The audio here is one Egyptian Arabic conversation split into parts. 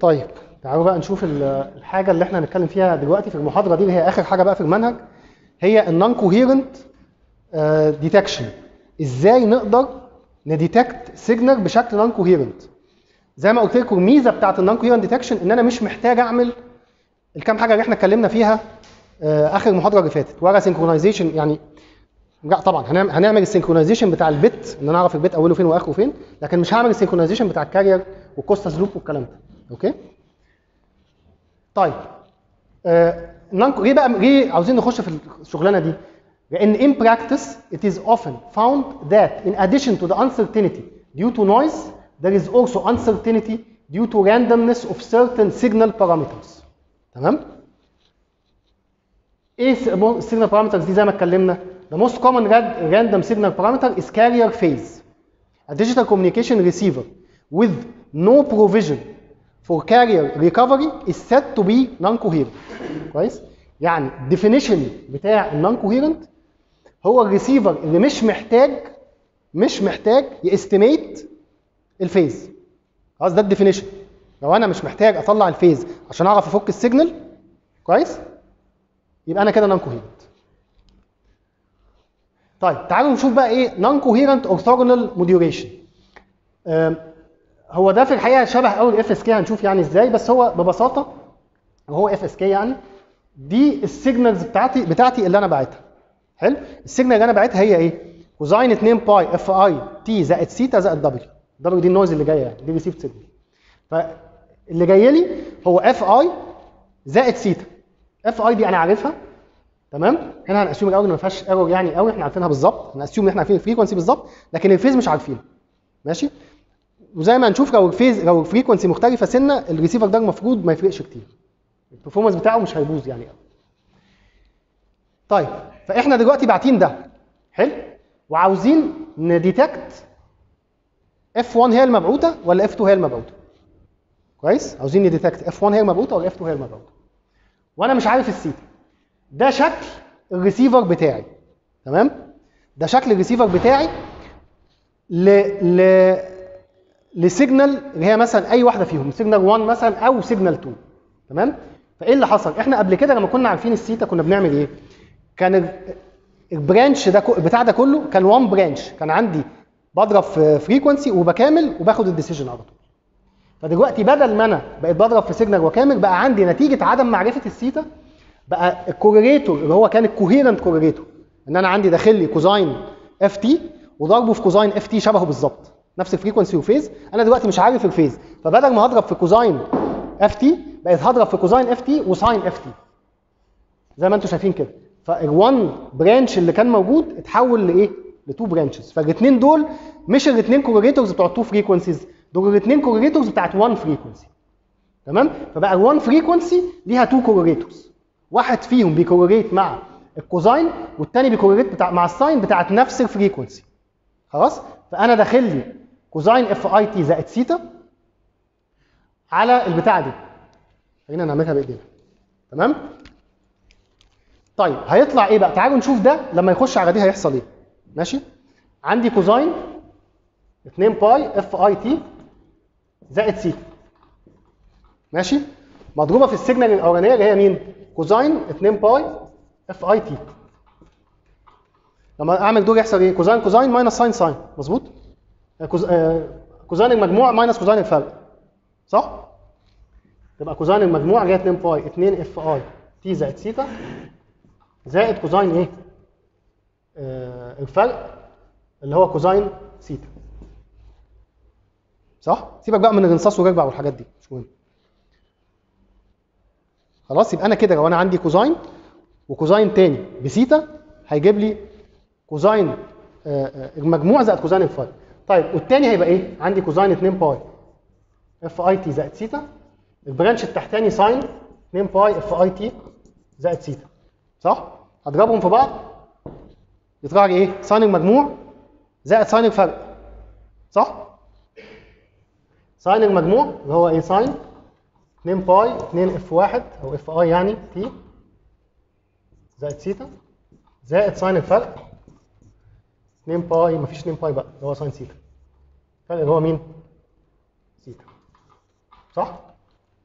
طيب تعالوا بقى نشوف ال- الحاجه اللي احنا هنتكلم فيها دلوقتي في المحاضره دي اللي هي اخر حاجه بقى في المنهج هي النون كوهيرنت ديتكشن ازاي نقدر نديتكت سيجنال بشكل نون كوهيرنت زي ما قلت لكم الميزه بتاعت النون كوهيرنت ديتكشن ان انا مش محتاج اعمل الكام حاجه اللي احنا اتكلمنا فيها آه، اخر المحاضره اللي فاتت ولا سينكرونايزيشن يعني لا طبعا هنعمل هنعمل السينكرونايزيشن بتاع البت ان انا اعرف البت اوله فين واخره فين لكن مش هعمل السينكرونايزيشن بتاع الكارير والكوستاس لوب والكلام ده اوكي طيب آه non- ليه بقى ليه عاوزين نخش في الشغلانه دي لان in practice it is often found that in addition to the uncertainty due to noise there is also uncertainty due to randomness of certain signal parameters تمام ايه السيجنال بارامترز دي زي ما اتكلمنا the most common rad- random signal parameter is carrier phase a digital communication receiver with no provision for carrier recovery is said to be non-coherent كويس يعني definition بتاع النون coherent هو الريسيفر اللي مش محتاج مش محتاج يستيميت الفيز خلاص ده الديفينيشن لو انا مش محتاج اطلع الفيز عشان اعرف افك السيجنال كويس يبقى انا كده نون كوهيرنت طيب تعالوا نشوف بقى ايه نون كوهيرنت اورثوجونال موديوليشن هو ده في الحقيقه شبه قوي الاف اس كي هنشوف يعني ازاي بس هو ببساطه هو اف اس كي يعني دي السيجنالز بتاعتي بتاعتي اللي انا باعتها حلو السيجنال اللي انا باعتها هي ايه كوزاين 2 باي اف اي تي زائد سيتا زائد دبليو دبليو دي النويز اللي جايه يعني دي ريسيفد سيجنال فاللي جاي لي هو اف اي زائد سيتا اف اي دي انا عارفها تمام هنا هنأسيوم الاول ان ما فيهاش ايرور يعني قوي احنا عارفينها بالظبط هنأسيوم ان احنا عارفين الفريكونسي بالظبط لكن الفيز مش عارفينه ماشي وزي ما هنشوف لو الفيز لو الفريكونسي مختلفه سنه الريسيفر ده المفروض ما يفرقش كتير البرفورمانس بتاعه مش هيبوظ يعني قوي طيب فاحنا دلوقتي باعتين ده حلو وعاوزين نديتكت اف 1 هي المبعوثه ولا اف 2 هي المبعوثه كويس عاوزين نديتكت اف 1 هي المبعوثه ولا اف 2 هي المبعوثه وانا مش عارف السيتا ده شكل الريسيفر بتاعي تمام ده شكل الريسيفر بتاعي ل ل لسيجنال اللي هي مثلا اي واحده فيهم سيجنال 1 مثلا او سيجنال 2 تمام فايه اللي حصل احنا قبل كده لما كنا عارفين السيتا كنا بنعمل ايه كان ال- البرانش ده كو- بتاع ده كله كان 1 برانش كان عندي بضرب في فريكونسي وبكامل وباخد الديسيجن على طول فدلوقتي بدل ما انا بقيت بضرب في سيجنال وكامل بقى عندي نتيجه عدم معرفه السيتا بقى الكوريليتور اللي هو كان الكوهيرنت كوريليتور ان انا عندي داخل لي كوزاين اف تي وضربه في كوزاين اف تي شبهه بالظبط نفس الفريكونسي وفيز انا دلوقتي مش عارف الفيز فبدل ما هضرب في كوزاين اف تي بقيت هضرب في كوزاين اف تي وساين اف تي زي ما انتم شايفين كده فال1 برانش اللي كان موجود اتحول لايه؟ لتو برانشز فالاثنين دول مش الاثنين كوريليتورز بتوع التو فريكونسيز دول الاثنين كوريليتورز بتاعت 1 فريكونسي تمام فبقى ال1 فريكونسي ليها تو كوريليتورز واحد فيهم بيكوريليت مع الكوزاين والتاني بيكوريليت بتاع مع الساين بتاعت نفس الفريكونسي خلاص فانا داخل لي كوزاين اف اي تي زائد سيتا على البتاعه دي خلينا نعملها بايدينا تمام طيب هيطلع ايه بقى تعالوا نشوف ده لما يخش على دي هيحصل ايه ماشي عندي كوزاين 2 باي اف اي تي زائد سيتا ماشي مضروبه في السيجنال الاولانيه اللي هي مين كوزاين 2 باي اف اي تي لما اعمل دول يحصل ايه كوزاين كوزاين ماينس ساين ساين مظبوط آه، كوز... آه، كوزاين المجموع ماينس كوزاين الفرق صح تبقى كوزاين المجموع اللي هي 2 باي 2 اف اي تي زائد سيتا زائد كوزاين ايه آه الفرق اللي هو كوزاين سيتا صح سيبك بقى من الانصاص والرجبع والحاجات دي مش مهم خلاص يبقى انا كده لو انا عندي كوزاين وكوزاين تاني بسيتا هيجيب لي كوزاين آه، آه، المجموع زائد كوزاين الفرق طيب والتاني هيبقى ايه عندي كوزاين 2 باي اف اي تي زائد سيتا البرانش التحتاني ساين 2 باي اف اي تي زائد سيتا صح هضربهم في بعض يطلع لي ايه ساين المجموع زائد ساين الفرق صح ساين المجموع اللي هو ايه ساين 2 باي 2 اف 1 او اف اي يعني تي زائد سيتا زائد ساين الفرق 2 باي مفيش 2 باي بقى اللي هو ساين سيتا الفرق اللي هو مين؟ سيتا صح؟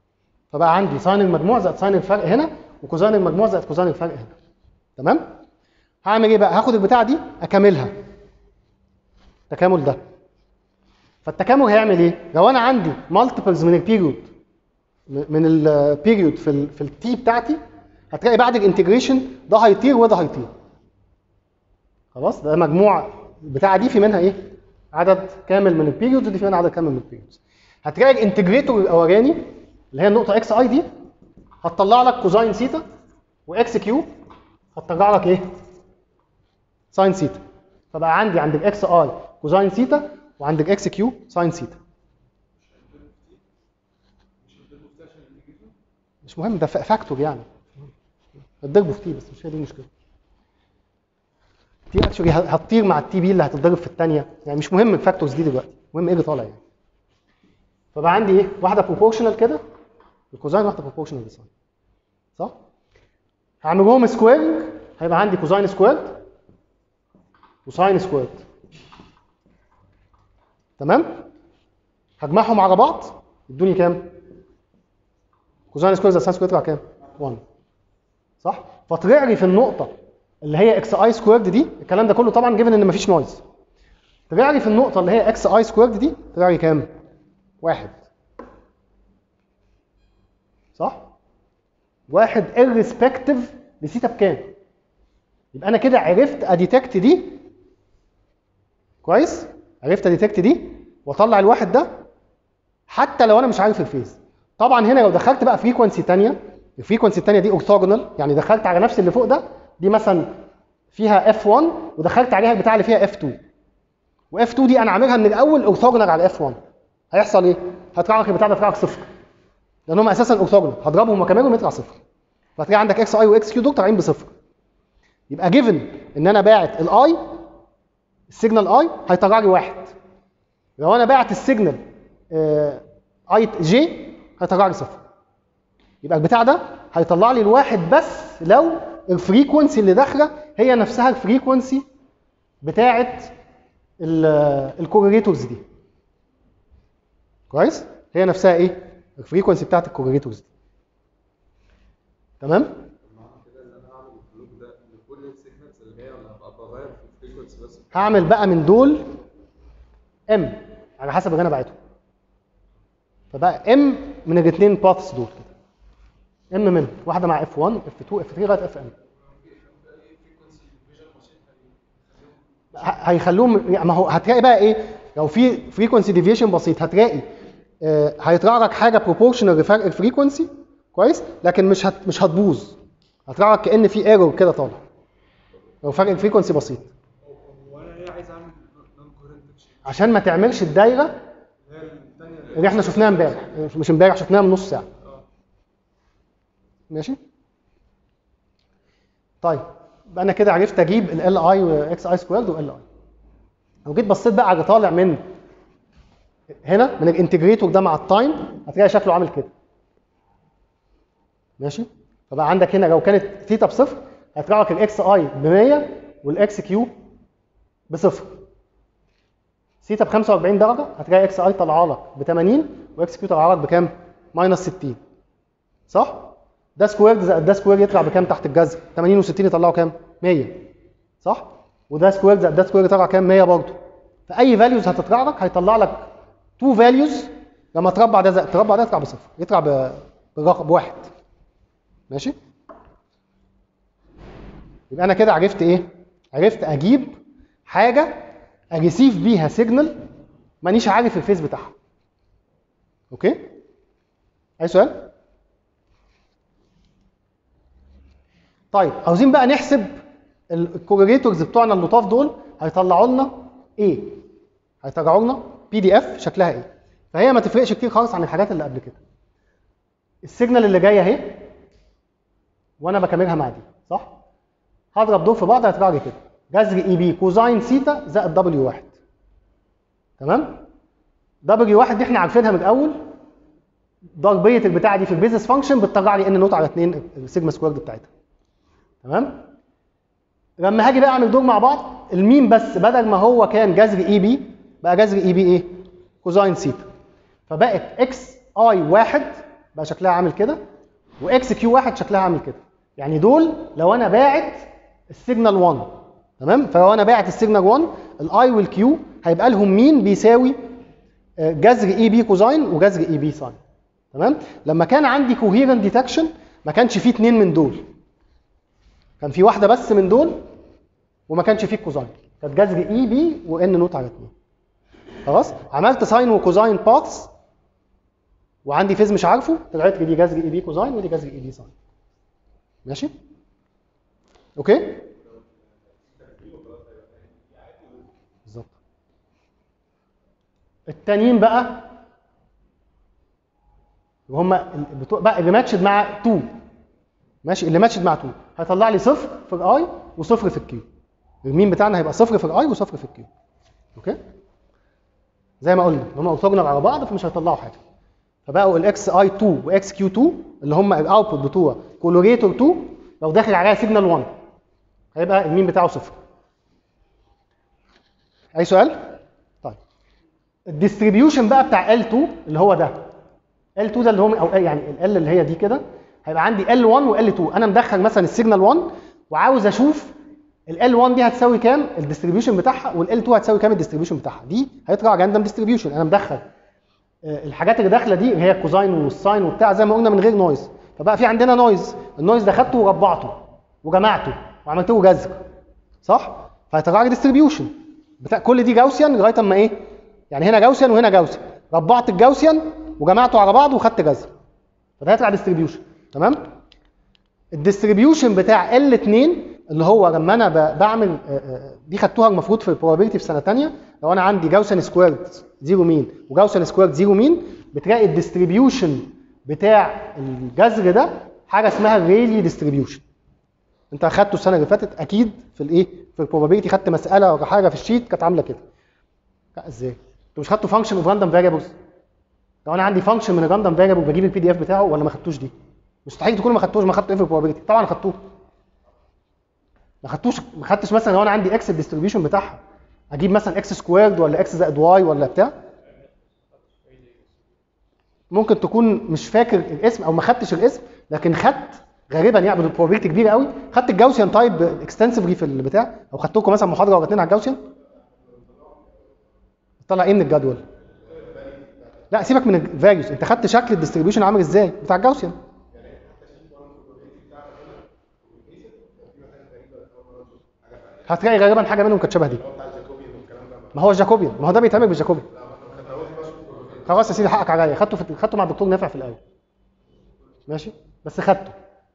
فبقى عندي ساين المجموع زائد ساين الفرق هنا وكوزين المجموع زائد كوزين الفرق هنا تمام هعمل ايه بقى هاخد البتاعه دي اكملها التكامل ده فالتكامل هيعمل ايه لو انا عندي مالتيبلز من البيريود من البيريود في ال في التي بتاعتي هتلاقي بعد الانتجريشن ده هيطير وده هيطير خلاص ده مجموع البتاعه دي في منها ايه عدد كامل من البيريودز ودي في منها عدد كامل من البيريودز هتلاقي الانتجريتور الاولاني اللي هي النقطه اكس اي دي هتطلع لك كوزاين سيتا واكس كيو هتطلع لك ايه ساين سيتا فبقى عندي عند الاكس اي كوزاين سيتا وعند الاكس كيو ساين سيتا مش مهم ده فاكتور يعني هتضربه في تي بس مش هي دي المشكله تي اكشولي هتطير مع التي بي اللي هتتضرب في الثانيه يعني مش مهم الفاكتورز دي دلوقتي المهم ايه اللي طالع يعني فبقى عندي ايه واحده بروبورشنال كده الكوزاين واحده بروبورشنال لساين صح هعملهم سكويرنج هيبقى عندي كوزاين سكويرد وساين سكويرد تمام هجمعهم على بعض يدوني كام كوزاين سكويرد زائد ساين سكويرد يطلع كام 1 صح فطلع لي في النقطه اللي هي اكس اي سكويرد دي الكلام ده كله طبعا جيفن ان مفيش نويز طلع لي في النقطه اللي هي اكس اي سكويرد دي طلع لي كام واحد صح واحد irrespective لسيتا بكام يبقى انا كده عرفت اديتكت دي كويس عرفت اديتكت دي واطلع الواحد ده حتى لو انا مش عارف الفيز طبعا هنا لو دخلت بقى فريكونسي ثانيه الفريكونسي الثانيه دي اورثوجونال يعني دخلت على نفس اللي فوق ده دي مثلا فيها F1 ودخلت عليها البتاع اللي فيها F2 وF2 دي انا عاملها من الاول اورثوجونال على F1 هيحصل ايه؟ هيطلع لك البتاع ده يطلع لك صفر لان هم اساسا اورثوجونال هضربهم وكملهم يطلع صفر فهتلاقي عندك اكس اي واكس كيو دول طالعين بصفر يبقى جيفن ان انا باعت الاي السيجنال اي هيطلع لي واحد لو انا باعت السيجنال اي جي هيطلع لي صفر يبقى البتاع ده هيطلع لي الواحد بس لو الفريكونسي اللي داخله هي نفسها الفريكونسي بتاعه الكوريليتورز دي كويس هي نفسها ايه الفريكونسي بتاعت الكوريليتورز دي تمام كده ان انا هعمل الفلوك ده لكل السيجنالز اللي جايه ولا هبقى بغير في الفريكونسي بس هعمل بقى من دول ام على حسب اللي انا بعته فبقى ام من الاثنين باثس دول كده ام من واحده مع اف 1 اف 2 اف 3 لغايه اف ام هيخلوهم يعني ما هو هتلاقي بقى ايه لو في فريكونسي ديفيشن بسيط هتلاقي آه، هيطلع لك حاجه بروبورشنال لفرق الفريكونسي كويس لكن مش هت مش هتبوظ هيطلع لك كان في ايرور كده طالع لو فرق الفريكونسي بسيط وانا ايه عايز اعمل نون كورنت تشينج عشان ما تعملش الدايره اللي هي الثانيه اللي احنا شفناها امبارح مش امبارح شفناها من نص ساعه ماشي طيب يبقى انا كده عرفت اجيب ال اي واكس اي سكويرد وال اي لو جيت بصيت بقى على اللي طالع من هنا من الانتجريتور ده مع التايم هتلاقي شكله عامل كده ماشي فبقى عندك هنا لو كانت ثيتا بصفر هيطلع لك الاكس اي ب 100 والاكس كيو بصفر ثيتا ب 45 درجه هتلاقي اكس اي طالعه لك ب 80 واكس كيو طالعه لك بكام؟ ماينس 60 صح؟ ده سكوير زائد ده سكوير يطلع بكام تحت الجذر؟ 80 و60 يطلعوا كام؟ 100 صح؟ وده سكوير زائد ده سكوير يطلع كام؟ 100 برضه فاي فاليوز هتطلع لك هيطلع لك تو فاليوز لما تربع ده زائد تربع ده يطلع بصفر يطلع ب- برقم بواحد ماشي؟ يبقى انا كده عرفت ايه؟ عرفت اجيب حاجه اجيسيف بيها سيجنال مانيش عارف الفيز بتاعها. اوكي؟ اي سؤال؟ طيب عاوزين بقى نحسب الكوريليتورز بتوعنا اللطاف دول هيطلعوا لنا ايه؟ هيطلعوا لنا بي دي اف شكلها ايه؟ فهي ما تفرقش كتير خالص عن الحاجات اللي قبل كده. السيجنال اللي جايه اهي وانا بكملها مع دي صح؟ هضرب دول في بعض هيطلع لي كده جذر اي بي كوزاين سيتا زائد دبليو واحد تمام؟ دبليو واحد دي احنا عارفينها من الاول ضربيه البتاعه دي في البيزنس فانكشن بتطلع لي ان نوت على 2 السيجما سكويرد بتاعتها تمام؟ لما هاجي بقى اعمل دول مع بعض الميم بس بدل ما هو كان جذر اي بي بقى جذر اي بي ايه؟ كوزاين سيتا فبقت اكس اي واحد بقى شكلها عامل كده واكس كيو واحد شكلها عامل كده يعني دول لو انا باعت السيجنال 1 تمام فلو انا باعت السيجنال 1 الاي والكيو هيبقى لهم مين بيساوي آه، جذر اي بي كوزاين وجذر اي بي ساين تمام لما كان عندي كوهيرنت ديتكشن ما كانش فيه اتنين من دول كان في واحده بس من دول وما كانش فيه كوزاين كانت جذر اي بي وان نوت على 2 خلاص عملت ساين وكوزاين باثس وعندي فيز مش عارفه طلعت لي دي جذر اي بي كوزاين ودي جذر اي بي ساين ماشي اوكي بالظبط التانيين بقى هم بتوع بقى اللي ماتشد مع 2 ماشي اللي ماتشد مع 2 هيطلع لي صفر في الاي وصفر في الكيو المين بتاعنا هيبقى صفر في الاي وصفر في الكيو اوكي زي ما قلنا هم اورثوجونال على بعض فمش هيطلعوا حاجه فبقوا الاكس اي 2 واكس كيو 2 اللي هم الاوتبوت بتوع كولوريتور 2 لو داخل عليها سيجنال 1 هيبقى المين بتاعه صفر اي سؤال طيب الديستريبيوشن بقى بتاع L2 اللي هو ده L2 ده اللي هو او يعني ال اللي هي دي كده هيبقى عندي L1 وL2 انا مدخل مثلا السيجنال 1 وعاوز اشوف ال L1 دي هتساوي كام الديستريبيوشن بتاعها وال L2 هتساوي كام الديستريبيوشن بتاعها دي هيطلع راندوم ديستريبيوشن انا مدخل آه، الحاجات اللي داخله دي اللي هي الكوزاين والساين وبتاع زي ما قلنا من غير نويز فبقى في عندنا نويز النويز ده خدته وربعته وجمعته وعملت له جذر صح فهيطلع لي ديستريبيوشن بتاع كل دي جاوسيان لغايه اما ايه يعني هنا جاوسيان وهنا جاوسيان ربعت الجاوسيان وجمعته على بعض وخدت جذر فده هيطلع ديستريبيوشن تمام الديستريبيوشن بتاع L2 اللي هو لما انا ب- بعمل آه، آه، دي خدتوها المفروض في البروبابيلتي في سنه ثانيه لو انا عندي جاوسن سكويرد زيرو مين وجاوسن سكويرد زيرو مين بتلاقي الديستريبيوشن بتاع الجذر ده حاجه اسمها الريلي ديستريبيوشن انت اخدته السنه اللي فاتت اكيد في الايه في البروبابيلتي خدت مساله ولا حاجه في الشيت كانت عامله كده لا ازاي انتوا مش خدتوا فانكشن اوف راندوم فاريبلز لو انا عندي فانكشن من الراندوم فاريبل بجيب البي دي اف بتاعه ولا ما خدتوش دي مستحيل تكونوا ما خدتوش ما خدتوا ايه في البروبابيلتي طبعا خدتوه ما خدتوش ما خدتش مثلا لو انا عندي اكس الديستريبيوشن بتاعها اجيب مثلا اكس سكويرد ولا اكس زائد واي ولا بتاع ممكن تكون مش فاكر الاسم او ما خدتش الاسم لكن خدت غالبا يعني بالبروبابيلتي كبيره قوي خدت الجاوسيان تايب اكستنسفلي في البتاع او خدت لكم مثلا محاضره ولا اتنين على الجاوسيان طلع ايه من الجدول لا سيبك من الفاليوز انت خدت شكل الديستريبيوشن عامل ازاي بتاع الجاوسيان هتلاقي غالبا حاجه منهم كانت شبه دي ما هو الجاكوبيان ما هو ده بيتعمل بالجاكوبيان خلاص يا سيدي حقك عليا خدته في خدته مع الدكتور نافع في الاول ماشي بس خدته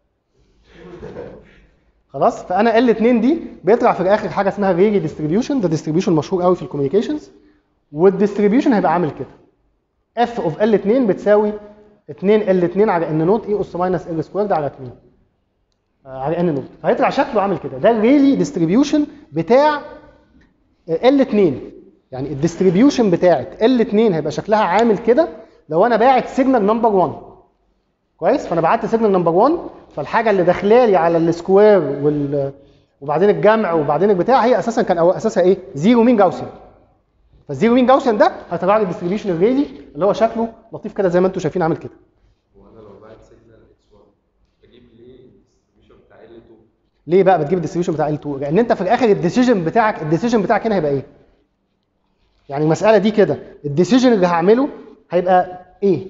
خلاص فانا ال 2 دي بيطلع في الاخر حاجه اسمها ريلي ديستريبيوشن ده ديستريبيوشن مشهور قوي في الكوميونيكيشنز والديستريبيوشن هيبقى عامل كده اف اوف ال 2 بتساوي 2 ال 2 على ان نوت اي اس ماينس ال سكويرد على 2 آه، على ان نوت فهيطلع شكله عامل كده ده الريلي ديستريبيوشن بتاع ال 2 يعني الديستريبيوشن بتاعت ال 2 هيبقى شكلها عامل كده لو انا باعت سيجنال نمبر 1 كويس فانا بعت سيجنال نمبر 1 فالحاجه اللي داخله لي على السكوير وال وبعدين الجمع وبعدين البتاع هي اساسا كان أو اساسها ايه؟ زيرو مين جاوسيان فالزيرو مين جاوسيان ده هيطلع لي الديستريبيوشن الريلي اللي هو شكله لطيف كده زي ما انتم شايفين عامل كده وانا لو بعت سيجنال اكس 1 بجيب ليه الديستريبيوشن بتاع ال 2 ليه بقى بتجيب الديستريبيوشن بتاع ال2 لان انت في الاخر الديسيجن بتاعك الديسيجن بتاعك هنا هيبقى ايه يعني المساله دي كده الديسيجن اللي هعمله هيبقى ايه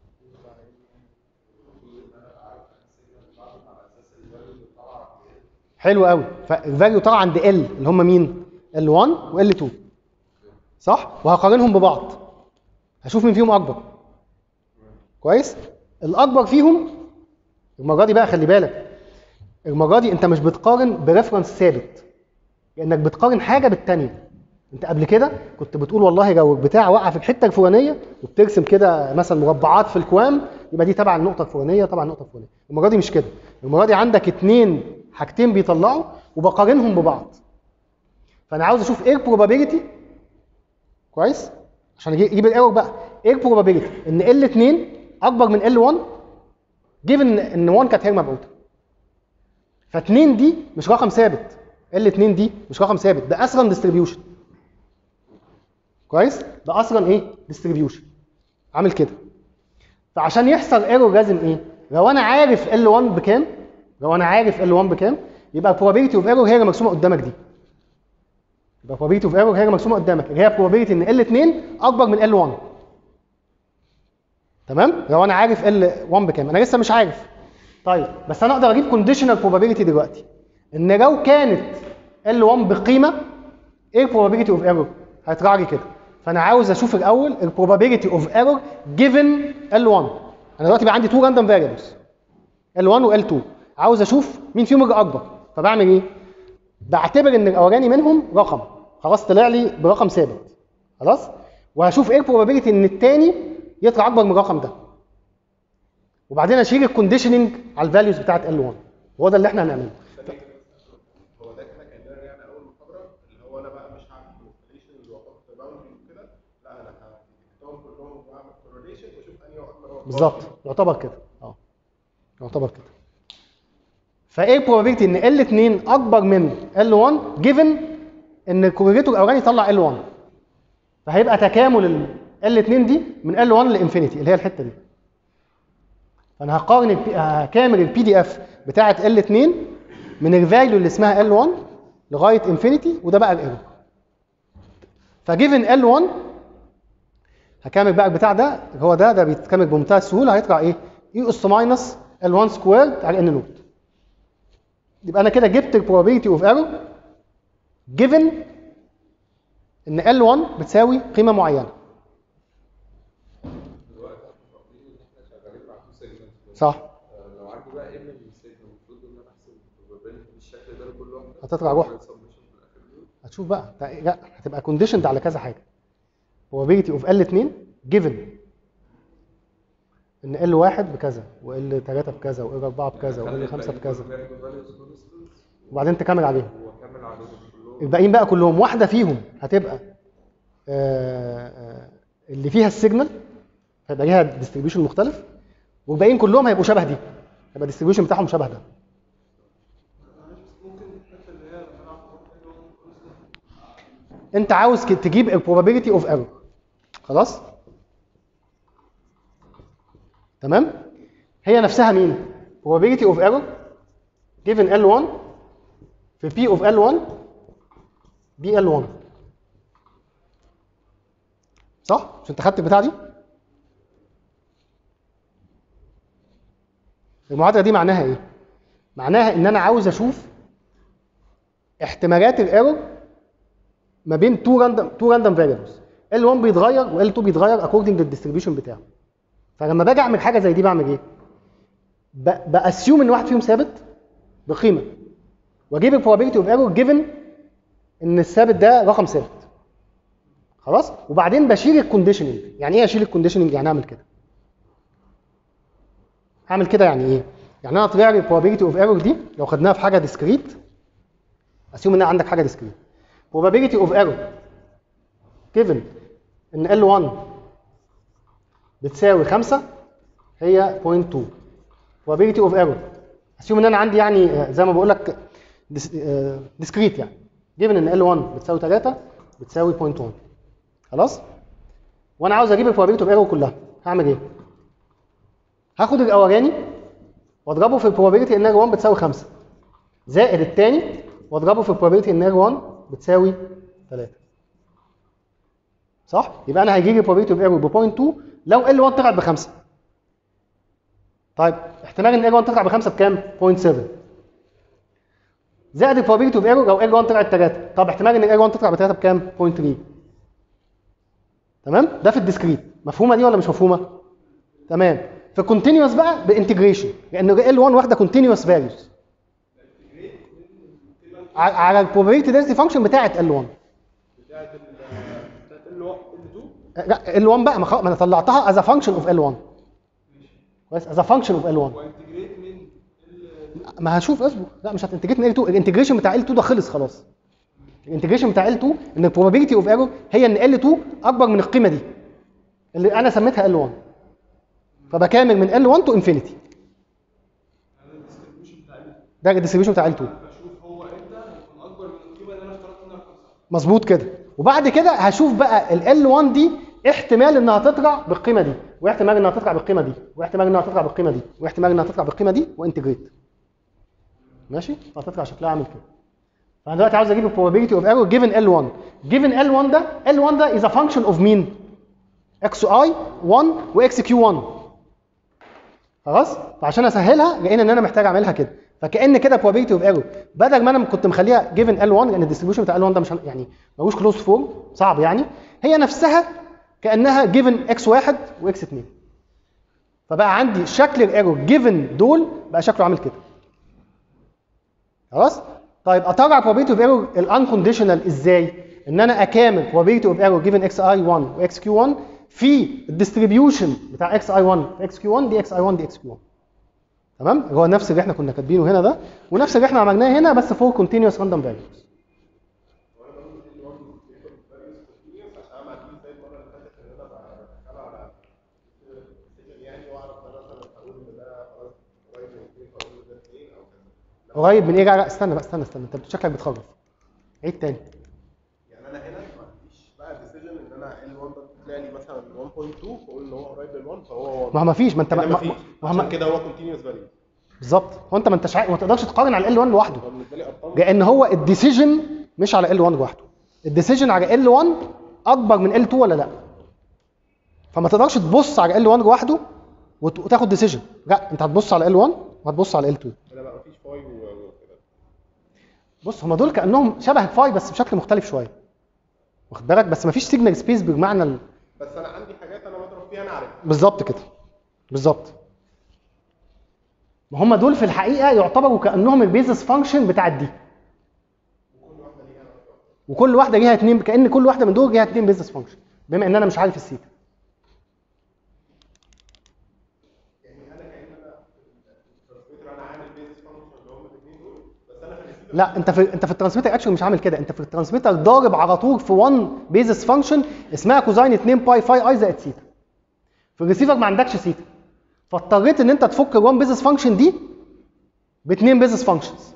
حلو قوي فالفاليو طلع عند ال اللي هم مين ال1 وال2 صح وهقارنهم ببعض هشوف مين فيهم اكبر كويس الاكبر فيهم المره دي بقى خلي بالك المره دي انت مش بتقارن بريفرنس ثابت لانك بتقارن حاجه بالثانيه انت قبل كده كنت بتقول والله لو البتاع وقع في الحته الفلانيه وبترسم كده مثلا مربعات في الكوام يبقى دي تبع النقطه الفلانيه تبع النقطه الفلانيه المره دي مش كده المره دي عندك اتنين حاجتين بيطلعوا وبقارنهم ببعض فانا عاوز اشوف ايه البروبابيلتي كويس عشان اجي- اجيب الايرور بقى ايه البروبابيلتي ان ال 2 اكبر من ال 1 جيفن ان 1 كانت هي مبعوثه ف2 دي مش رقم ثابت ال 2 دي مش رقم ثابت ده اصلا ديستريبيوشن كويس ده اصلا ايه ديستريبيوشن عامل كده فعشان يحصل ايرور لازم ايه لو انا عارف L1 بكام لو انا عارف L1 بكام يبقى probability of error هي اللي مرسومه قدامك دي يبقى probability of error هي اللي مرسومه قدامك اللي هي probability ان L2 اكبر من L1 تمام لو انا عارف L1 بكام انا لسه مش عارف طيب بس انا اقدر اجيب conditional probability دلوقتي ان لو كانت L1 بقيمه ايه probability of error هيطلع لي كده فانا عاوز اشوف الاول ال probability of error given L1 انا دلوقتي بقى عندي two random variables L1 و L2 عاوز اشوف مين فيهم اللي اكبر فبعمل ايه بعتبر ان الاولاني منهم رقم خلاص طلع لي برقم ثابت خلاص وهشوف ايه probability ان الثاني يطلع اكبر من الرقم ده وبعدين اشيل الكونديشننج على الفاليوز بتاعت L1 وهو ده اللي احنا هنعمله هو ده احنا كان يعني اول محاضره اللي هو انا بقى مش هعمل كالكوليشن اللي واحط باوندري وكده لا انا هكتبهم كلهم واعمل كورليشن واشوف انهي اكبر واحد. بالظبط يعتبر كده اه يعتبر كده فايه probability ان L2 اكبر من L1 given ان الكوريليتور الاولاني يطلع L1 فهيبقى تكامل ال L2 دي من L1 لانفينيتي اللي هي الحته دي فانا هقارن البي... هكامل البي دي اف بتاعه L2 من الفاليو اللي اسمها L1 لغايه انفينيتي وده بقى الايرور فجيفن L1 هكامل بقى البتاع ده اللي هو ده ده بيتكامل بمنتهى السهوله هيطلع ايه؟ اي اس ماينس ال1 سكويرد على ان نوت يبقى انا كده جبت البروبابيلتي اوف ايرور جيفن ان ال1 بتساوي قيمه معينه دلوقتي احنا فاكرين ان احنا شغالين مع تو سيجمنت صح لو عندي بقى ام من السيجمنت المفروض ان انا احسب البروبابيلتي بالشكل ده لكل واحده هتطلع واحدة. submission في الاخر دول. هتشوف بقى ده- لا هتبقى كونديشند على كذا حاجه probability اوف ال2 given ان ال1 بكذا وال3 بكذا وال4 بكذا خلي وال5 الباقيين بكذا كلهم ياخدوا values constants وبعدين تكمل عليهم واكمل عليهم كلهم الباقيين بقى كلهم واحده فيهم هتبقى آه، آه، اللي فيها السيجنال هيبقى ليها ديستريبيوشن مختلف والباقيين كلهم هيبقوا شبه دي هيبقى الديستريبيوشن بتاعهم شبه ده انت عاوز ك- تجيب البروبابيلتي اوف ايرور خلاص تمام هي نفسها مين probability of error given L1 في P of L1 دي L1 صح مش انت خدت البتاع دي المعادله دي معناها ايه معناها ان انا عاوز اشوف احتمالات الايرور ما بين تو راندوم تو راندوم فاريبلز L1 بيتغير وال2 بيتغير اكوردنج للديستريبيوشن بتاعه فلما باجي اعمل حاجه زي دي بعمل ايه ب- باسيوم ان واحد فيهم ثابت بقيمه واجيب البروبابيلتي اوف ايرور جيفن ان الثابت ده رقم ثابت خلاص وبعدين بشيل الكونديشننج يعني ايه اشيل الكونديشننج يعني اعمل كده هعمل كده يعني ايه يعني انا طلع لي البروبابيلتي اوف ايرور دي لو خدناها في حاجه ديسكريت اسيوم ان عندك حاجه ديسكريت probability of error given ان L1 بتساوي 5 هي 0.2 probability of error assume ان انا عندي يعني آه، زي ما بقول لك discrete يعني given ان L1 بتساوي 3 بتساوي 0.1 خلاص وانا عاوز اجيب probability of error كلها هعمل ايه هاخد الاولاني واضربه في probability ان L1 بتساوي 5 زائد الثاني واضربه في probability ان L1 بتساوي 3 صح؟ يبقى انا هيجي لي probability of error ب 0.2 لو L1 طلعت بخمسه. طيب احتمال ان L1 تطلع بخمسه بكام؟ 0.7. زائد ال probability of error لو L1 طلعت 3 طب احتمال ان L1 تطلع ب 3 بكام؟ 0.3. تمام؟ ده في الديسكريت مفهومه دي ولا مش مفهومه؟ تمام في الكونتينوس بقى بانتجريشن لان L1 واخده كونتينوس فاليوز على البروبابيلتي دنسيتي فانكشن بتاعت L1 بتاعت ال بتاعت ال 2 لا ال1 بقى ما خ- ما انا طلعتها از ا فانكشن اوف ال1 كويس از ا فانكشن اوف ال1 وانتجريت من ال ما هشوف اصبر لا مش هتنتجريت من ال2 الانتجريشن بتاع ال2 ده خلص خلاص الانتجريشن بتاع ال2 ان البروبابيلتي اوف ايرور هي ان ال2 اكبر من القيمه دي اللي انا سميتها ال1 فبكامل من ال1 تو انفينيتي الديستريبيوشن بتاع ال ده الديستريبيوشن بتاع ال2 بشوف هو امتى هيكون اكبر من القيمه اللي انا افترضت انها 5 مظبوط كده وبعد كده هشوف بقى ال L1 دي احتمال انها تطلع بالقيمه دي واحتمال انها تطلع بالقيمه دي واحتمال انها تطلع بالقيمه دي واحتمال انها تطلع بالقيمه دي وانتجريت ماشي فهتطلع شكلها عامل كده فانا دلوقتي عاوز اجيب probability of error given L1 given L1 ده L1 ده is a function of مين xi 1 وxq1 خلاص فعشان اسهلها لقينا ان انا محتاج اعملها كده فكان كده probability of error بدل ما انا كنت مخليها given L1 لان الديستريبيوشن بتاع L1 ده مش هن- يعني ملوش كلوز فورم صعب يعني هي نفسها كانها given x1 وx2 فبقى عندي شكل الايرور given دول بقى شكله عامل كده خلاص طيب اطلع probability of error الانكونديشنال ازاي ان انا اكامل probability of error given xi1 وxq1 في الديستريبيوشن بتاع xi1 وxq1 دي xi1 دي xq1 تمام هو نفس اللي احنا كنا كاتبينه هنا ده ونفس اللي احنا عملناه هنا بس فور continuous random variables اعمل دي زي المره اللي فاتت ان انا بدخلها على decision يعني واعرف ان انا مثلا اقول ان ده خلاص قريب من اثنين فاقول ان ده اثنين او كذا قريب من ايه لا لا استنى بقى استنى استنى انت شكلك بتخرف عيد تاني يعني انا هنا ما عنديش بقى ديسيجن ان انا ال1 ده طلع لي مثلا 1.2 فاقول ان هو قريب من 1 فهو 1 ما هو ما فيش ما انت كده ما- مفيش ما- ما هو ما- عشان كده هو كونتينوس فاليو بالظبط هو انت ما انتش عا- ما تقدرش تقارن على ال1 لوحده هو بالنسبه لي ارقام لان هو الديسيجن مش على ال1 لوحده الديسيجن على ال1 اكبر من ال2 ولا لا فما تقدرش تبص على ال1 لوحده وت- وتاخد ديسيجن لا انت هتبص على ال1 وهتبص على ال2 هنا بقى مفيش فاي وكده بص هما دول كانهم شبه الفاي بس بشكل مختلف شويه واخد بالك بس ما فيش سيجنال سبيس بمعنى ال... بس انا عندي حاجات انا بضرب فيها انا عارفها بالظبط كده بالظبط ما هم دول في الحقيقه يعتبروا كانهم البيزس فانكشن بتاعت دي وكل واحده ليها اتنين كان كل واحده من دول ليها اتنين بيزنس فانكشن بما ان انا مش عارف السيتا الترانسميتر انا عامل بيزنس فانكشن اللي هم الاثنين دول بس انا في الريسيفر لا انت في انت في الترانسميتر اكشن مش عامل كده انت في الترانسميتر ضارب على طول في 1 بيزس فانكشن اسمها كوزاين 2 باي فاي اي زائد سيتا في الريسيفر ما عندكش سيتا فاضطريت ان انت تفك ال 1 بيزس فانكشن دي باثنين بيزس فانكشنز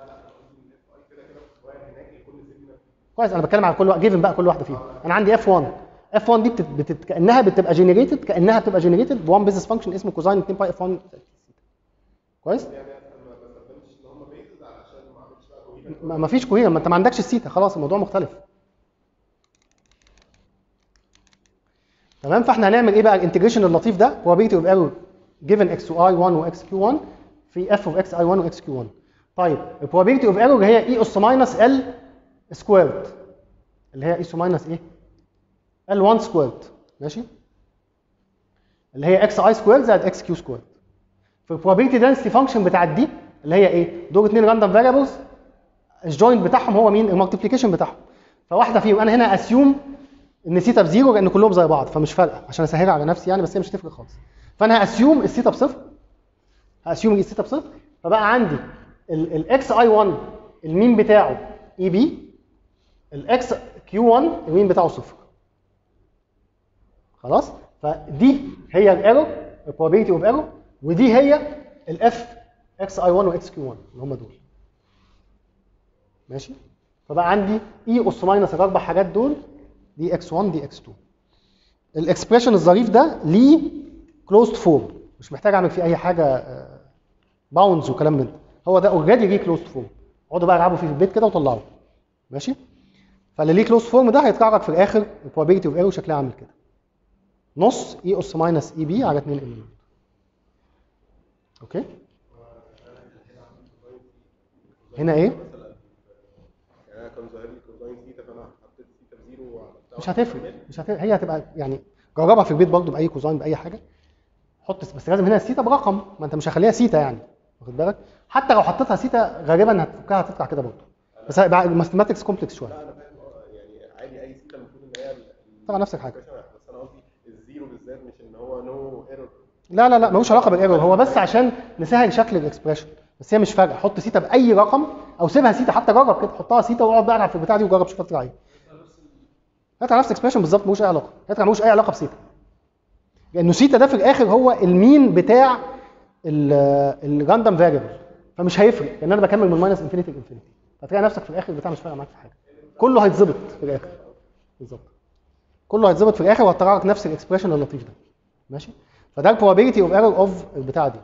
كويس انا بتكلم على كل واحد جيفن بقى كل واحده فيهم انا عندي اف 1 اف 1 دي بتت... بتت... كانها بتبقى جنريتد كانها بتبقى جنريتد ب 1 بيزنس فانكشن اسمه كوزاين 2 باي اف 1 كويس يعني انا ما بستخدمش ان هم بيزز علشان ما اعملش بقى كوهيرنت ما ما فيش كوهيرنت ما انت ما عندكش السيتا خلاص الموضوع مختلف تمام فاحنا هنعمل ايه بقى الانتجريشن اللطيف ده probability of error given x to i1 و x q1 في f of x i1 و x q1 طيب ال probability of error هي e اس minus l squared اللي هي e اس minus ايه l1 squared ماشي اللي هي x i squared زائد x q squared في ال probability density function بتاعت دي اللي هي ايه دول اتنين random variables الجوينت بتاعهم هو مين المالتيبليكيشن بتاعهم فواحده فيهم انا هنا اسيوم ان سيتا بزيرو لان كلهم زي بعض فمش فارقه عشان اسهلها على نفسي يعني بس هي مش هتفرق خالص فانا هاسيوم السيتا بصفر هاسيوم السيتا بصفر فبقى عندي الاكس اي 1 المين بتاعه اي بي الاكس كيو 1 المين بتاعه صفر خلاص فدي هي الايرور البروبابيلتي اوف ايرور ودي هي الاف اكس اي 1 واكس كيو 1 اللي هم دول ماشي فبقى عندي اي اس ماينس الاربع حاجات دول دي اكس 1 دي اكس 2 الاكسبريشن الظريف ده ليه كلوزد فورم مش محتاج اعمل فيه اي حاجه باوندز وكلام من ده هو ده اوريدي ليه كلوزد فورم اقعدوا بقى العبوا فيه في البيت كده وطلعوه ماشي فاللي ليه كلوزد فورم ده هيطلع لك في الاخر البروبابيلتي اوف ايرور شكلها عامل كده نص اي اس ماينس اي بي على 2 ام اوكي هنا ايه يعني انا كان ظاهر لي كوزاين ثيتا فانا حطيت ثيتا بزيرو وعملتها مش هتفرق مش هتفرق هي هتبقى يعني جربها في البيت برضه باي كوزاين باي حاجه حط بس لازم هنا السيتا برقم ما انت مش هخليها سيتا يعني واخد بالك حتى لو حطيتها سيتا غالبا هتفكها هتطلع كده برضه بس هيبقى الماثيماتكس كومبلكس شويه لا انا فاهم اه يعني عادي اي ثيتا المفروض ان هي ال- طبعا نفس الحاجه بس انا قصدي الزيرو بالذات مش ان هو نو ايرور لا لا لا ملوش علاقه بالايرور هو بس عشان نسهل شكل الاكسبريشن بس هي مش فارقه حط سيتا باي رقم او سيبها سيتا حتى جرب كده حطها سيتا واقعد بقى العب في البتاع دي وجرب شوف هتطلع ايه هيطلع نفس الاكسبريشن بالظبط ملوش اي علاقه هيطلع ملوش اي علاقه بسيتا لانه سيتا ده في الاخر هو المين بتاع الراندوم فاريبل فمش هيفرق لان انا بكمل من ماينس انفينيتي لانفينيتي هتلاقي نفسك في الاخر البتاع مش فارقه معاك في حاجه كله هيتظبط في الاخر بالظبط كله هيتظبط في الاخر وهتطلع لك نفس الاكسبريشن اللطيف ده ماشي فده البروبابيلتي اوف ايرور اوف البتاعه دي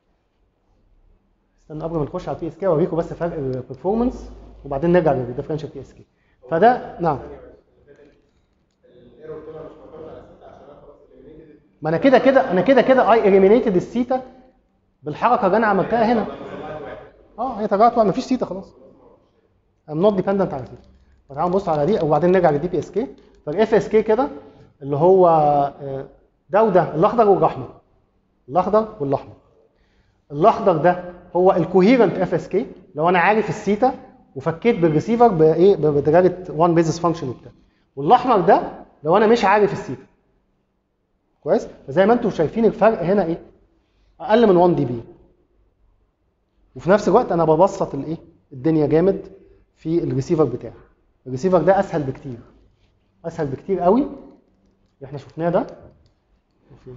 استنى قبل ما نخش على البي اس كي اوريكم بس فرق البرفورمانس وبعدين نرجع للديفرنشال بي اس كي فده نعم الايرور طلع مش معتمد على ستة عشان انا خلاص eliminated ما انا كده كده انا كده كده اي اليمينيتد السيتا بالحركه اللي انا عملتها هنا اه هي تراجعت واحد مفيش سيتا خلاص I'm not dependent على سيتا فتعالوا نبص على دي وبعدين نرجع للدي بي اس كي فالاف اس كي كده اللي هو آه، ده وده الاخضر والاحمر الاخضر والاحمر الاخضر ده هو الكوهيرنت اف اس كي لو انا عارف السيتا وفكيت بالريسيفر بايه بدرجه 1 بيزس فانكشن وبتاع والاحمر ده لو انا مش عارف السيتا كويس فزي ما انتم شايفين الفرق هنا ايه اقل من 1 دي بي وفي نفس الوقت انا ببسط الايه الدنيا جامد في الريسيفر بتاعي الريسيفر ده اسهل بكتير اسهل بكتير قوي اللي احنا شفناه ده فين؟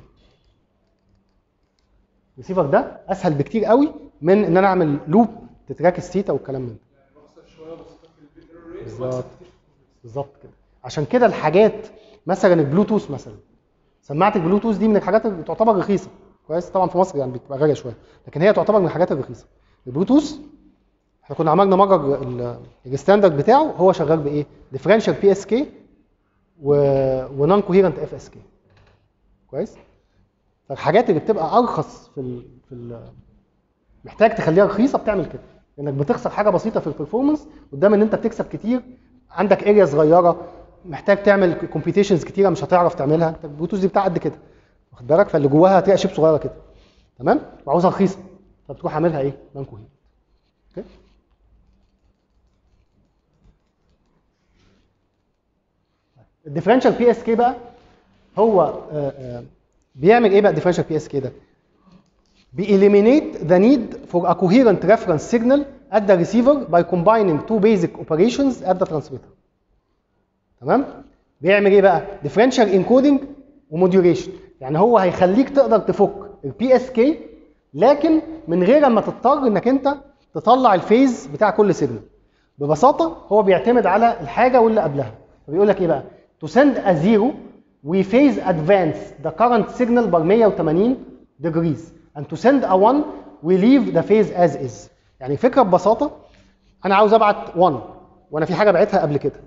الريسيفر ده اسهل بكتير قوي من ان انا اعمل لوب تتراك السيتا والكلام من ده بالظبط بالظبط كده عشان كده الحاجات مثلا البلوتوث مثلا سماعه البلوتوث دي من الحاجات اللي تعتبر رخيصه كويس طبعا في مصر يعني بتبقى غاليه شويه لكن هي تعتبر من الحاجات الرخيصه البلوتوث احنا كنا عملنا مره ال- الستاندرد بتاعه هو شغال بايه ديفرنشال بي اس كي ونون كوهيرنت اف اس كي كويس فالحاجات اللي بتبقى ارخص في ال في ال محتاج تخليها رخيصه بتعمل كده انك بتخسر حاجه بسيطه في البرفورمانس قدام ان انت بتكسب كتير عندك اريا صغيره محتاج تعمل كومبيتيشنز كتيره مش هتعرف تعملها انت البلوتوث دي بتاع قد كده واخد بالك فاللي جواها هتلاقي شيب صغيره كده تمام وعاوزها رخيصه فبتروح عاملها ايه نون كوهيرنت اوكي الديفرنشال بي اس كي بقى هو آه، آه، بيعمل ايه بقى الديفرنشال بي اس كي ده؟ بيeliminate the need for a coherent reference signal at the receiver by combining two basic operations at the transmitter. تمام؟ بيعمل ايه بقى؟ differential encoding وموديوليشن يعني هو هيخليك تقدر تفك البي اس كي لكن من غير ما تضطر انك انت تطلع الفيز بتاع كل سيجنال. ببساطه هو بيعتمد على الحاجه واللي قبلها. فبيقول لك ايه بقى؟ to send a zero we phase advance the current signal by 180 degrees and to send a 1 we leave the phase as is يعني الفكره ببساطه انا عاوز ابعت 1 وانا في حاجه بعتها قبل كده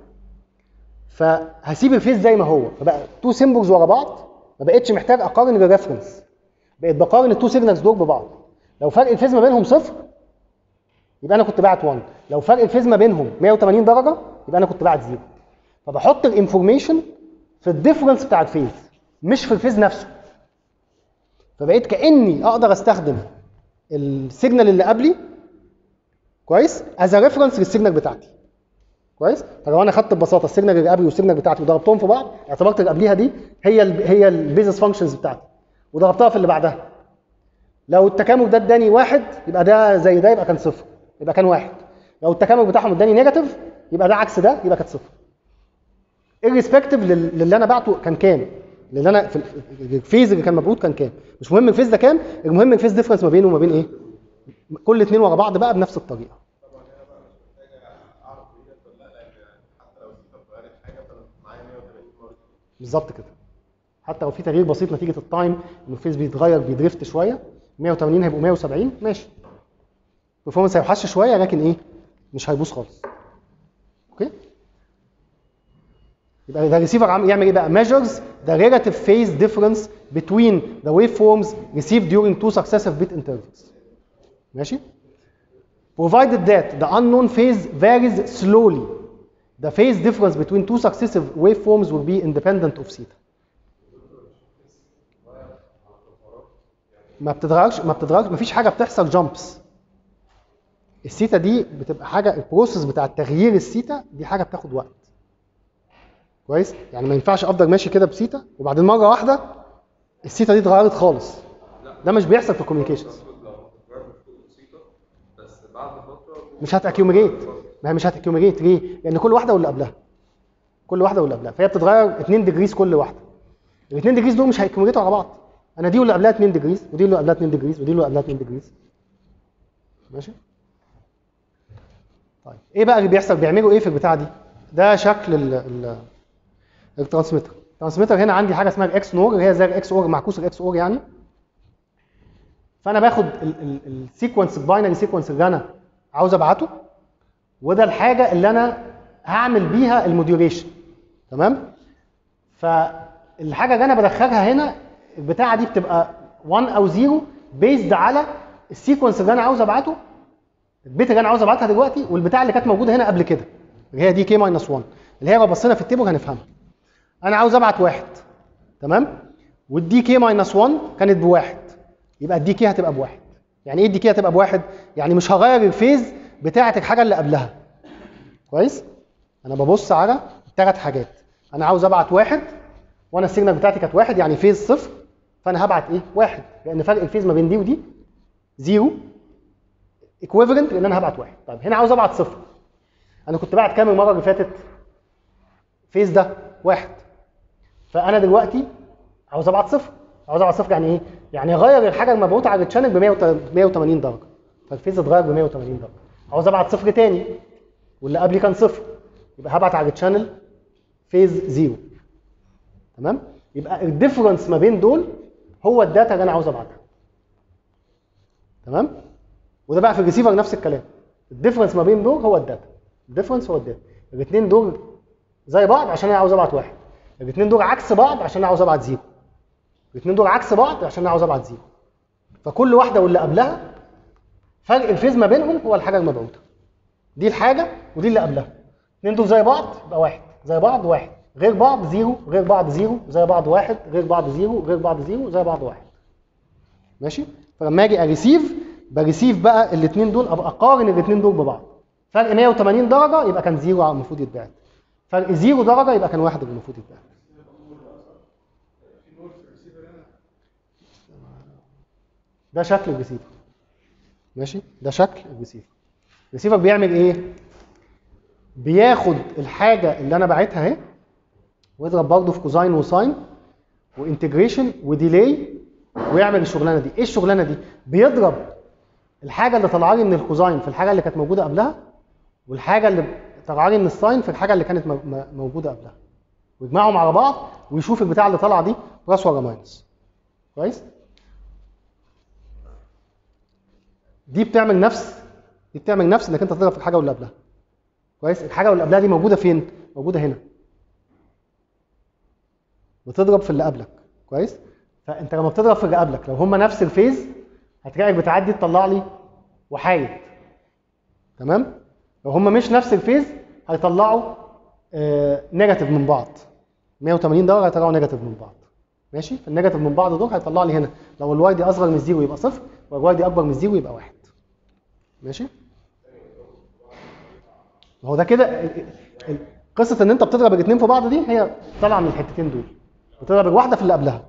فهسيب الفيز زي ما هو فبقى تو سيمبلز ورا بعض ما بقتش محتاج اقارن الريفرنس بقيت بقارن التو سيجنالز دول ببعض لو فرق الفيز ما بينهم صفر يبقى انا كنت باعت 1 لو فرق الفيز ما بينهم 180 درجه يبقى انا كنت باعت 0 فبحط الانفورميشن في الديفرنس بتاع الفيز مش في الفيز نفسه فبقيت كاني اقدر استخدم السيجنال اللي قبلي كويس از ريفرنس للسيجنال بتاعتي كويس فلو انا خدت ببساطه السيجنال اللي قبلي والسيجنال بتاعتي وضربتهم في بعض اعتبرت اللي قبليها دي هي ال هي البيزنس فانكشنز بتاعتي وضربتها في اللي بعدها لو التكامل ده اداني واحد يبقى ده زي ده يبقى كان صفر يبقى كان واحد لو التكامل بتاعهم اداني نيجاتيف يبقى ده عكس ده يبقى كانت صفر irrespective لل- للي انا بعته كان كام للي انا في ال- الفيز اللي كان مبعوت كان كام مش مهم الفيز ده كام المهم الفيز ديفرنس ما بينه وما بين ايه كل اتنين ورا بعض بقى بنفس الطريقه طبعا هنا بقى مش محتاج اعرف ايه ولا لا لان حتى لو السيتا اتغيرت حاجه فانا معايا 180 مره بالظبط كده حتى لو في تغيير بسيط نتيجه التايم ان الفيز بيتغير بيدريفت شويه 180 هيبقوا 170 ماشي البرفورمانس هيوحش شويه لكن ايه مش هيبوظ خالص اوكي يبقى ده الريسيفر عم يعمل ايه بقى measures the relative phase difference between the waveforms received during two successive bit intervals ماشي provided that the unknown phase varies slowly the phase difference between two successive waveforms will be independent of theta ما بتتغيرش ما بتتغيرش مفيش حاجه بتحصل جامبس السيتا دي بتبقى حاجه البروسيس بتاع تغيير السيتا دي حاجه بتاخد وقت كويس يعني ما ينفعش افضل ماشي كده بسيتا وبعدين مره واحده السيتا دي اتغيرت خالص ده مش بيحصل في الكوميونيكيشنز المفروض لو هتتغير بخطوط بسيطه بس بعد فتره مش هتاكيوميجيت ما هي مش هتاكيوميجيت ليه؟ لان كل واحده واللي قبلها كل واحده واللي قبلها فهي بتتغير 2 ديجريز كل واحده ال 2 ديجريز دول مش هيكوميجيتوا على بعض انا دي واللي قبلها 2 ديجريز ودي اللي قبلها 2 ديجريز ودي اللي قبلها 2 ديجريز ماشي طيب ايه بقى اللي بيحصل بيعملوا ايه في البتاعه دي ده شكل ال ال الترانسميتر ترانسميتر هنا عندي حاجه اسمها الاكس نور اللي هي زي الاكس اور معكوس الاكس اور يعني فانا باخد السيكونس الباينري سيكونس اللي انا عاوز ابعته وده الحاجه اللي انا هعمل بيها الموديوليشن تمام فالحاجه اللي انا بدخلها هنا البتاعه دي بتبقى 1 او 0 بيزد على السيكونس اللي انا عاوز ابعته البيت اللي انا عاوز ابعتها دلوقتي والبتاع اللي كانت موجوده هنا قبل كده اللي هي دي كي ماينس 1 اللي هي لو بصينا في التيبل هنفهمها انا عاوز ابعت واحد تمام والدي كي ماينس 1 كانت بواحد يبقى الدي كي هتبقى بواحد يعني ايه الدي كي هتبقى بواحد يعني مش هغير الفيز بتاعه الحاجه اللي قبلها كويس انا ببص على ثلاث حاجات انا عاوز ابعت واحد وانا السيجنال بتاعتي كانت واحد يعني فيز صفر فانا هبعت ايه واحد لان فرق الفيز ما بين دي ودي زيرو ايكويفالنت لان انا هبعت واحد طيب هنا عاوز ابعت صفر انا كنت بعت كام المره اللي فاتت فيز ده واحد فانا دلوقتي عاوز ابعت صفر عاوز ابعت صفر يعني ايه يعني اغير الحاجه المبعوثه على التشانل ب 180 درجه فالفيز اتغير ب 180 درجه عاوز ابعت صفر تاني واللي قبلي كان صفر يبقى هبعت على التشانل فيز زيرو تمام يبقى الديفرنس ما بين دول هو الداتا اللي انا عاوز ابعتها تمام وده بقى في الريسيفر نفس الكلام الديفرنس ما بين دول هو الداتا الديفرنس هو الداتا الاثنين دول زي بعض عشان انا عاوز ابعت واحد الاثنين دول عكس بعض عشان انا عاوز ابعت زيرو الاثنين دول عكس بعض عشان انا عاوز ابعت زيرو فكل واحده واللي قبلها فرق الفيز ما بينهم هو الحاجه المبعوثه دي الحاجه ودي اللي قبلها الاثنين دول زي بعض يبقى واحد زي بعض واحد غير بعض زيرو غير بعض زيرو زي بعض واحد غير بعض زيرو غير بعض زيرو زي بعض واحد ماشي فلما اجي اريسيف بريسيف بقى الاثنين دول ابقى اقارن الاثنين دول ببعض فرق 180 درجه يبقى كان زيرو المفروض يتبعت فرق زيرو درجه يبقى كان واحد اللي المفروض يتبعت ده شكل الريسيفر ماشي ده شكل الريسيفر الريسيفر بيعمل ايه بياخد الحاجه اللي انا باعتها اهي ويضرب برضه في كوزاين وساين وانتجريشن وديلي ويعمل الشغلانه دي ايه الشغلانه دي بيضرب الحاجه اللي طالعه لي من الكوزاين في الحاجه اللي كانت موجوده قبلها والحاجه اللي طالعه لي من الساين في الحاجه اللي كانت م- م- موجوده قبلها ويجمعهم على بعض ويشوف البتاع اللي طالعه دي بلس ولا ماينس كويس دي بتعمل نفس دي بتعمل نفس انك انت تضرب في الحاجه واللي قبلها كويس الحاجه واللي قبلها دي موجوده فين موجوده هنا بتضرب في اللي قبلك كويس فانت لما بتضرب في اللي قبلك لو هم نفس الفيز هتلاقيك بتعدي تطلع لي وحايد تمام لو هم مش نفس الفيز هيطلعوا آه نيجاتيف من بعض 180 درجه هيطلعوا نيجاتيف من بعض ماشي فالنيجاتيف من بعض دول هيطلع لي هنا لو الواي دي اصغر من الزيرو يبقى صفر والواي دي اكبر من الزيرو يبقى واحد ماشي ما هو ده كده ال- ال- قصه ان انت بتضرب الاثنين في بعض دي هي طالعه من الحتتين دول بتضرب الواحده في اللي قبلها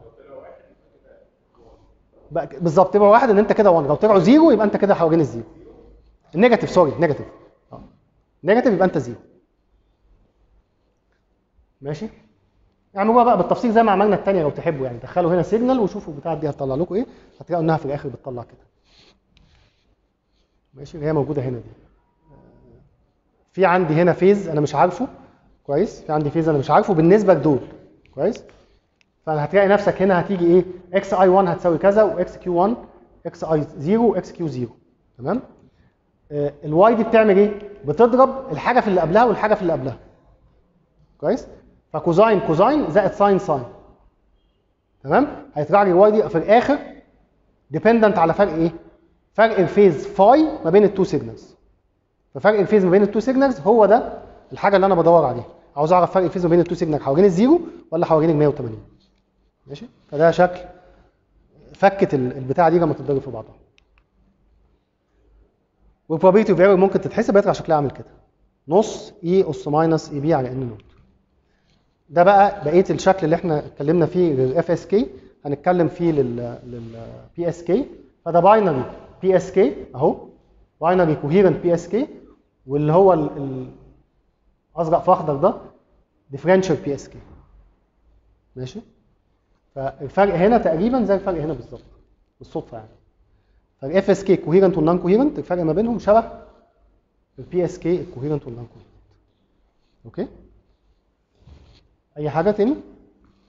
بقى ك- بالظبط يبقى واحد ان انت كده 1 لو طلعوا زيرو يبقى انت كده حوالين الزيرو النيجاتيف سوري نيجاتيف اه نيجاتيف يبقى انت زيرو ماشي اعملوها بقى بالتفصيل زي ما عملنا الثانيه لو تحبوا يعني دخلوا هنا سيجنال وشوفوا البتاعه دي هتطلع لكم ايه هتلاقوا انها في الاخر بتطلع كده ماشي اللي هي موجوده هنا دي في عندي هنا فيز انا مش عارفه كويس في عندي فيز انا مش عارفه بالنسبه لدول كويس فهتلاقي نفسك هنا هتيجي ايه اكس اي 1 هتساوي كذا واكس كيو 1 اكس اي 0 واكس كيو 0 تمام آه، الواي دي بتعمل ايه بتضرب الحاجه في اللي قبلها والحاجه في اللي قبلها كويس فكوزاين كوزاين زائد ساين ساين تمام هيطلع لي الواي دي في الاخر ديبندنت على فرق ايه فرق الفيز فاي ما بين التو سيجنالز ففرق الفيز ما بين التو سيجنالز هو ده الحاجه اللي انا بدور عليها عاوز اعرف فرق الفيز ما بين التو سيجنال حوالين الزيرو ولا حوالين ال 180 ماشي فده شكل فكه ال- البتاعه دي لما تتضرب في بعضها والبروبابيلتي اوف ايرور ممكن تتحسب يطلع شكلها عامل كده نص اي اس ماينس اي بي على ان نوت ده بقى بقيه الشكل اللي احنا اتكلمنا فيه للاف اس كي هنتكلم فيه لل للبي اس كي فده باينري بي اس كي اهو باينري كوهيرنت بي اس كي واللي هو ال- ال- ازرق في اخضر ده ديفرنشال بي اس كي ماشي فالفرق هنا تقريبا زي الفرق هنا بالظبط بالصدفه يعني فالاف اس كي كوهيرنت والنون كوهيرنت الفرق ما بينهم شبه البي اس كي الكوهيرنت والنون كوهيرنت اوكي اي حاجه تاني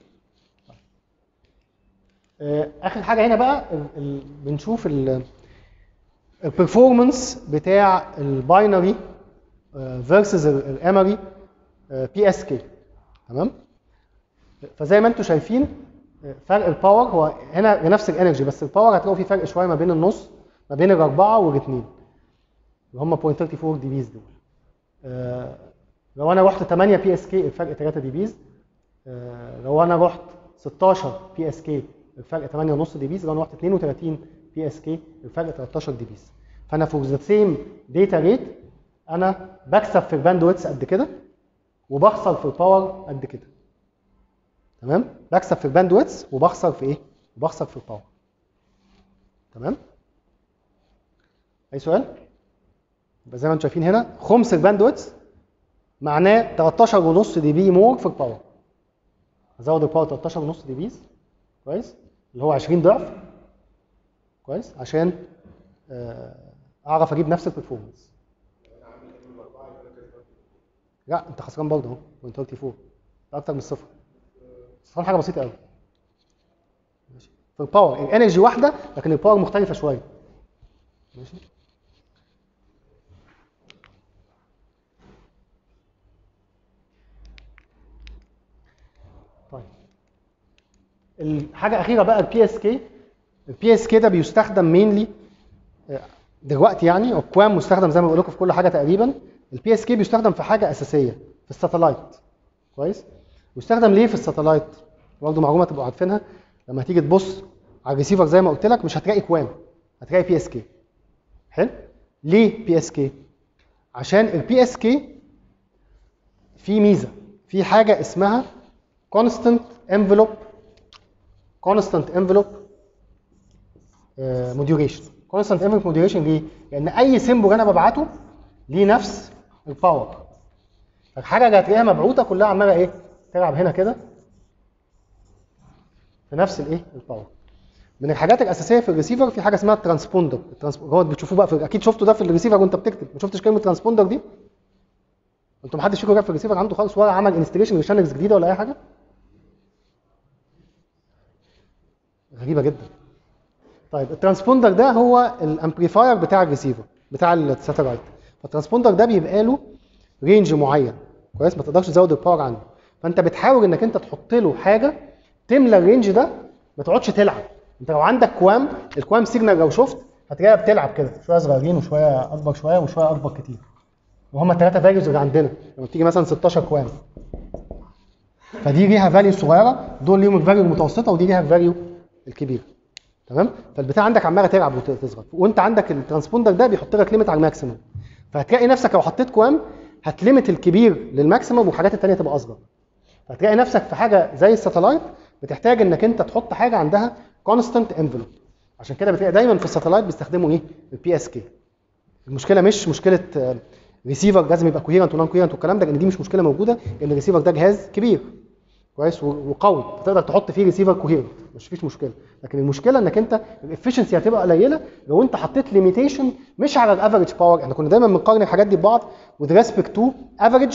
آه، اخر حاجه هنا بقى ال- ال- بنشوف البرفورمانس بتاع الباينري فيرسز الامري بي اس كي تمام فزي ما انتم شايفين آه، فرق الباور هو هنا نفس الانرجي بس الباور هتلاقوا في فرق شويه ما بين النص ما بين الاربعه والاثنين اللي هم 0.34 دي بيز دول آه، لو انا رحت 8 بي اس كي الفرق 3 دي بيز آه، لو انا رحت 16 بي اس كي الفرق 8.5 دي بيز لو انا رحت 32 بي اس كي الفرق 13 دي بيز فانا فور ذا سيم داتا ريت انا بكسب في الباندويتس قد كده وبخسر في الباور قد كده تمام بكسب في الباندويتس وبخسر في ايه وبخسر في الباور تمام اي سؤال يبقى زي ما انتم شايفين هنا خمس الباندويتس معناه 13.5 دي بي مور في الباور ازود الباور 13.5 دي بيز كويس اللي هو 20 ضعف كويس عشان آه، اعرف اجيب نفس البرفورمانس لا انت خسران برضه اهو 0.34 ده اكتر من الصفر خسران حاجه بسيطه قوي ماشي في الباور الانرجي واحده لكن الباور مختلفه شويه ماشي طيب الحاجه الاخيره بقى البي اس كي البي اس كي ده بيستخدم مينلي دلوقتي يعني الكوام مستخدم زي ما بقول لكم في كل حاجه تقريبا البي اس كي بيستخدم في حاجه اساسيه في الساتلايت كويس بيستخدم ليه في الساتلايت برضه معلومه تبقوا عارفينها لما تيجي تبص على الريسيفر زي ما قلت لك مش هتلاقي كوام هتلاقي بي اس كي حلو ليه بي اس كي عشان البي اس كي في ميزه في حاجه اسمها constant envelope constant envelope موديوليشن constant envelope موديوليشن ليه؟ لان اي سيمبل انا ببعته ليه نفس الباور الحاجه اللي هتلاقيها مبعوثه كلها عماله ايه؟ تلعب هنا كده في نفس الايه؟ الباور من الحاجات الاساسيه في الريسيفر في حاجه اسمها الترانسبوندر الترانسب... هو بتشوفوه بقى في... اكيد شفتوا ده في الريسيفر وانت بتكتب ما شفتش كلمه ترانسبوندر دي انتوا ما حدش فيكم جاب في الريسيفر عنده خالص ولا عمل انستليشن لشانلز جديده ولا اي حاجه غريبه جدا طيب الترانسبوندر ده هو الامبليفاير بتاع الريسيفر بتاع الساتلايت فالترانسبوندر ده بيبقى له رينج معين كويس ما تقدرش تزود الباور عنه فانت بتحاول انك انت تحط له حاجه تملى الرينج ده ما تقعدش تلعب انت لو عندك كوام الكوام سيجنال لو شفت هتلاقيها بتلعب كده شويه صغيرين وشويه اكبر شويه وشويه اكبر كتير وهم الثلاثه فاليوز اللي عندنا لما تيجي مثلا 16 كوام فدي ليها فاليو صغيره دول ليهم الفاليو المتوسطه ودي ليها الفاليو الكبيره تمام فالبتاع عندك عماله تلعب وتصغر وانت عندك الترانسبوندر ده بيحط لك ليميت على الماكسيمم فهتلاقي نفسك لو حطيت كوام هتليمت الكبير للماكسيمم والحاجات الثانيه تبقى اصغر فهتلاقي نفسك في حاجه زي الساتلايت بتحتاج انك انت تحط حاجه عندها كونستنت انفلوب عشان كده بتلاقي دايما في الساتلايت بيستخدموا ايه البي اس كي المشكله مش مشكله ريسيفر لازم يبقى كوهيرنت ونون كوهيرنت والكلام ده لان دي مش مشكله موجوده لان الريسيفر ده جهاز كبير كويس وقوي تقدر تحط فيه ريسيفر كوهيرنت مش فيش مشكله لكن المشكله انك انت الافشنسي هتبقى قليله لو انت حطيت ليميتيشن مش على الافريج باور احنا كنا دايما بنقارن الحاجات دي ببعض with respect to average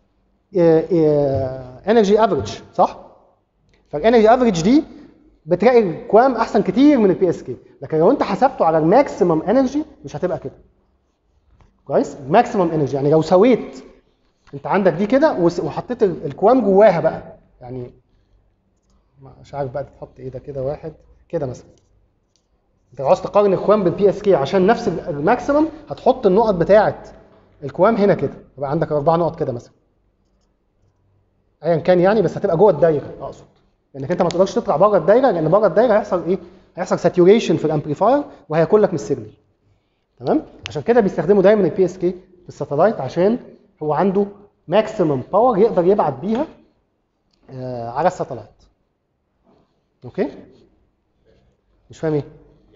انرجي افريج صح؟ فالانرجي افريج دي بتلاقي الكوام احسن كتير من البي اس كي لكن لو انت حسبته على الماكسيمم انرجي مش هتبقى كده كويس الماكسيمم انرجي يعني لو سويت انت عندك دي كده وحطيت الكوام جواها بقى يعني مش عارف بقى تحط ايه ده كده واحد كده مثلا انت لو عاوز تقارن الكوام بالبي اس كي عشان نفس الماكسيمم هتحط النقط بتاعه الكوام هنا كده يبقى عندك اربع نقط كده مثلا ايا كان يعني بس هتبقى جوه الدايره اقصد لانك انت ما تقدرش تطلع بره الدايره لان بره الدايره هيحصل ايه؟ هيحصل ساتوريشن في الامبليفاير وهياكل لك من السيجنال تمام؟ عشان كده بيستخدموا دايما البي اس كي في الساتلايت عشان هو عنده ماكسيمم باور يقدر يبعت بيها آه على الساتلايت اوكي؟ مش فاهم ايه؟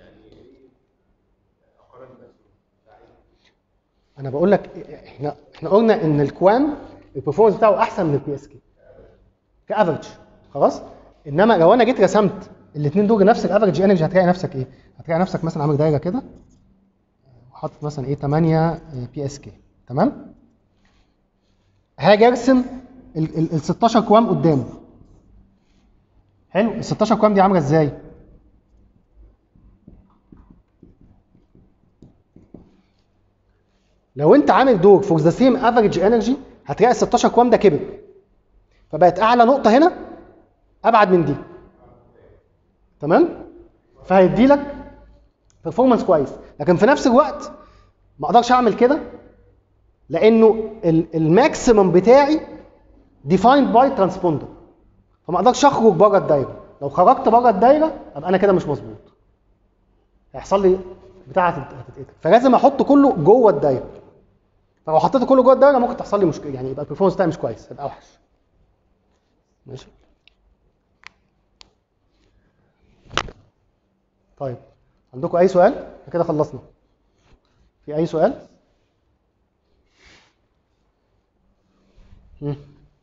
انا بقول لك احنا احنا قلنا ان الكوام البرفورمانس بتاعه احسن من البي اس كي كافرج خلاص انما لو انا جيت رسمت الاثنين دول نفس الافرج انرجي هتلاقي نفسك ايه هتلاقي نفسك مثلا عامل دايره كده وحاطط مثلا ايه 8 بي اس كي تمام هاجي ارسم ال 16 كوام قدامه حلو ال 16 كوام دي عامله ازاي لو انت عامل دور فور ذا سيم افريج انرجي هتلاقي ال 16 كوام ده كبر فبقت اعلى نقطه هنا ابعد من دي تمام فهيدي لك performance كويس لكن في نفس الوقت ما اقدرش اعمل كده لانه ال- الماكسيمم بتاعي defined by transponder فما اقدرش اخرج بره الدايره لو خرجت بره الدايره ابقى انا كده مش مظبوط هيحصل لي بتاعه هتت- هتتقتل فلازم احط كله جوه الدايره فلو حطيت كله جوه الدايره ممكن تحصل لي مشكله يعني يبقى البرفورمانس بتاعي مش كويس يبقى اوحش ماشي طيب عندكم اي سؤال إحنا كده خلصنا في اي سؤال مم.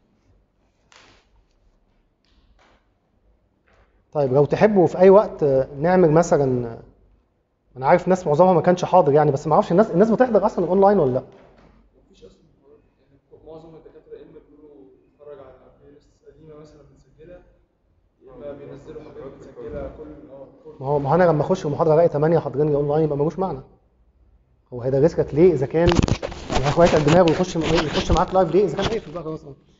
طيب لو تحبوا في اي وقت آه، نعمل مثلا آه، انا عارف ناس معظمها ما كانش حاضر يعني بس ما اعرفش الناس الناس بتحضر اصلا اونلاين ولا لا مفيش اصلا محاضرات يعني معظم الدكاتره يا اما بيقولوا اتفرج على بلاي ليست قديمه مثلا متسجله يا اما بينزلوا حاجات متسجله كل اه كل ما هو ما هو انا لما اخش المحاضره الاقي 8 حاضرين لي اونلاين يبقى ملوش معنى هو هيدرسك ليه اذا كان يعني هياخد دماغه ويخش يخش معاك لايف ليه اذا كان قافل بقى خلاص